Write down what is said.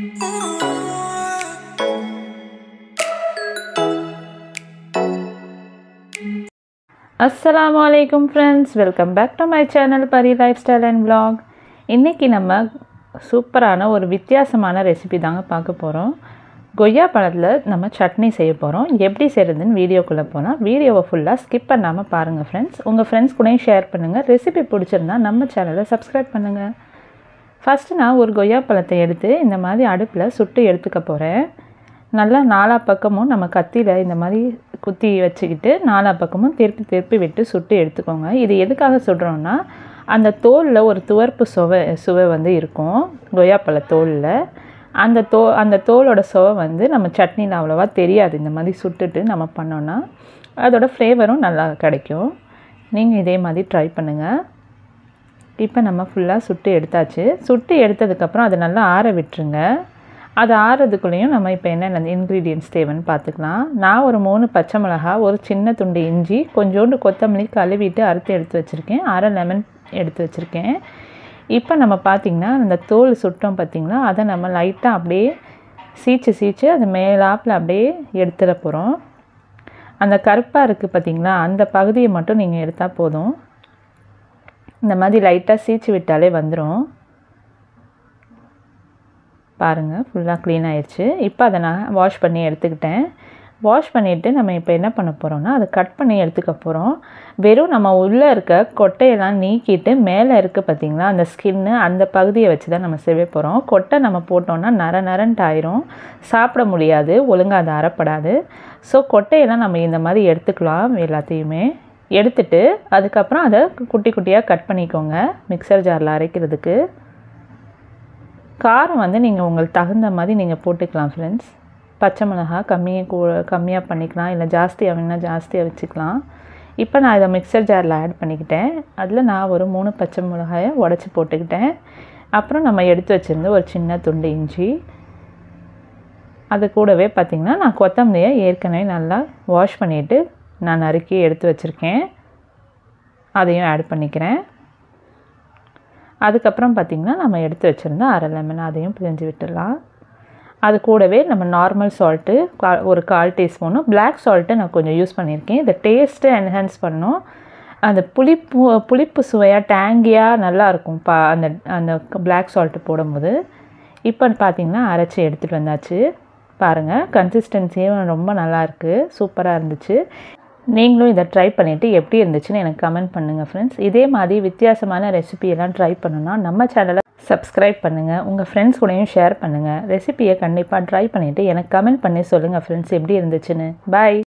அஸ்ஸலாமு அலைக்கும் friends welcome back to my channel Pari lifestyle and vlog இன்றைக்கி நம்ம சூப்பரான ஒரு வித்தியாசமான ரெசிபி தாங்க பார்க்க போகிறோம் கொய்யா பழத்தில் நம்ம சட்னி செய்ய போகிறோம் எப்படி செய்கிறதுன்னு வீடியோக்குள்ளே போனால் வீடியோவை ஃபுல்லாக ஸ்கிப் பண்ணாமல் பாருங்கள் ஃப்ரெண்ட்ஸ் உங்கள் ஃப்ரெண்ட்ஸ் கூடயும் ஷேர் பண்ணுங்கள் ரெசிபி பிடிச்சிருந்தா நம்ம சேனலை சப்ஸ்கிரைப் பண்ணுங்கள் ஃபஸ்ட்டு நான் ஒரு கொய்யா பழத்தை எடுத்து இந்த மாதிரி அடுப்பில் சுட்டு எடுத்துக்க போகிறேன் நல்லா நாலா பக்கமும் நம்ம கத்தியில் இந்த மாதிரி குத்தி வச்சுக்கிட்டு நாலா பக்கமும் திருப்பி திருப்பி விட்டு சுட்டு எடுத்துக்கோங்க இது எதுக்காக சுடுறோன்னா அந்த தோலில் ஒரு துவர்ப்பு சுவை சுவை வந்து இருக்கும் கொய்யாப்பழ தோலில் அந்த தோ அந்த தோலோட சுவை வந்து நம்ம சட்னியில் அவ்வளோவா தெரியாது இந்த மாதிரி சுட்டுட்டு நம்ம பண்ணோன்னா அதோட ஃப்ளேவரும் நல்லா கிடைக்கும் நீங்கள் இதே மாதிரி ட்ரை பண்ணுங்கள் இப்போ நம்ம ஃபுல்லாக சுட்டு எடுத்தாச்சு சுட்டு எடுத்ததுக்கப்புறம் அதை நல்லா ஆற விட்டுருங்க அது ஆறுறதுக்குள்ளேயும் நம்ம இப்போ என்னென்ன இன்க்ரீடியன்ட்ஸ் தேவைன்னு பார்த்துக்கலாம் நான் ஒரு மூணு பச்சை மிளகா ஒரு சின்ன துண்டு இஞ்சி கொஞ்சோண்டு கொத்தமல்லி கழுவிட்டு அறுத்து எடுத்து வச்சுருக்கேன் அரை லெமன் எடுத்து வச்சுருக்கேன் இப்போ நம்ம பார்த்திங்கன்னா அந்த தோல் சுட்டோம் பார்த்திங்களா அதை நம்ம லைட்டாக அப்படியே சீச்சு சீச்சு அது மேலாப்பில் அப்படியே எடுத்துட போகிறோம் அந்த கருப்பாக இருக்குது பார்த்திங்களா அந்த பகுதியை மட்டும் நீங்கள் எடுத்தால் போதும் இந்த மாதிரி லைட்டாக சீச்சு விட்டாலே வந்துடும் பாருங்கள் ஃபுல்லாக க்ளீன் ஆயிடுச்சு இப்போ அதை நான் வாஷ் பண்ணி எடுத்துக்கிட்டேன் வாஷ் பண்ணிவிட்டு நம்ம இப்போ என்ன பண்ண போகிறோம்னா அதை கட் பண்ணி எடுத்துக்க போகிறோம் வெறும் நம்ம உள்ளே இருக்க கொட்டையெல்லாம் நீக்கிட்டு மேலே இருக்குது பார்த்திங்களா அந்த ஸ்கின்னு அந்த பகுதியை வச்சு தான் நம்ம செய்ய போகிறோம் கொட்டை நம்ம போட்டோம்னா நர நரன்ட்டு ஆயிரும் சாப்பிட முடியாது ஒழுங்காக அது அறப்படாது ஸோ கொட்டையெல்லாம் நம்ம இந்த மாதிரி எடுத்துக்கலாம் எல்லாத்தையுமே எடுத்துட்டு அதுக்கப்புறம் அதை குட்டி குட்டியாக கட் பண்ணிக்கோங்க மிக்சர் ஜாரில் அரைக்கிறதுக்கு காரம் வந்து நீங்கள் உங்களுக்கு தகுந்த மாதிரி நீங்கள் போட்டுக்கலாம் ஃப்ரெண்ட்ஸ் பச்சை மிளகா கம்மியாக கூ கம்மியாக பண்ணிக்கலாம் இல்லை ஜாஸ்தியாக வேணால் ஜாஸ்தியாக வச்சுக்கலாம் இப்போ நான் இதை மிக்சர் ஜாரில் ஆட் பண்ணிக்கிட்டேன் அதில் நான் ஒரு மூணு பச்சை மிளகாயை உடச்சி போட்டுக்கிட்டேன் அப்புறம் நம்ம எடுத்து வச்சுருந்த ஒரு சின்ன துண்டு இஞ்சி அது கூடவே பார்த்திங்கன்னா நான் கொத்தமல்லியை ஏற்கனவே நல்லா வாஷ் பண்ணிவிட்டு நான் நறுக்கி எடுத்து வச்சுருக்கேன் அதையும் ஆட் பண்ணிக்கிறேன் அதுக்கப்புறம் பார்த்திங்கன்னா நம்ம எடுத்து வச்சுருந்த அரை லெமன் அதையும் பிழிஞ்சு விட்டுடலாம் அது கூடவே நம்ம நார்மல் சால்ட்டு கா ஒரு கால் டீஸ்பூனும் பிளாக் சால்ட்டு நான் கொஞ்சம் யூஸ் பண்ணியிருக்கேன் இந்த டேஸ்ட்டு என்ஹான்ஸ் பண்ணும் அந்த புளிப்பு புளிப்பு சுவையாக டேங்கியாக நல்லாயிருக்கும் பா அந்த அந்த பிளாக் சால்ட்டு போடும்போது இப்போ பார்த்திங்கன்னா அரைச்சி எடுத்துகிட்டு வந்தாச்சு பாருங்கள் கன்சிஸ்டன்சியும் ரொம்ப நல்லாயிருக்கு சூப்பராக இருந்துச்சு நீங்களும் இதை ட்ரை பண்ணிவிட்டு எப்படி இருந்துச்சுன்னு எனக்கு கமெண்ட் பண்ணுங்கள் ஃப்ரெண்ட்ஸ் இதே மாதிரி வித்தியாசமான ரெசிபியெல்லாம் ட்ரை பண்ணணுன்னா நம்ம சேனலை சப்ஸ்கிரைப் பண்ணுங்கள் உங்கள் ஃப்ரெண்ட்ஸ் கூடயும் ஷேர் பண்ணுங்கள் ரெசிபியை கண்டிப்பாக ட்ரை பண்ணிவிட்டு எனக்கு கமெண்ட் பண்ணி சொல்லுங்கள் ஃப்ரெண்ட்ஸ் எப்படி இருந்துச்சுன்னு பாய்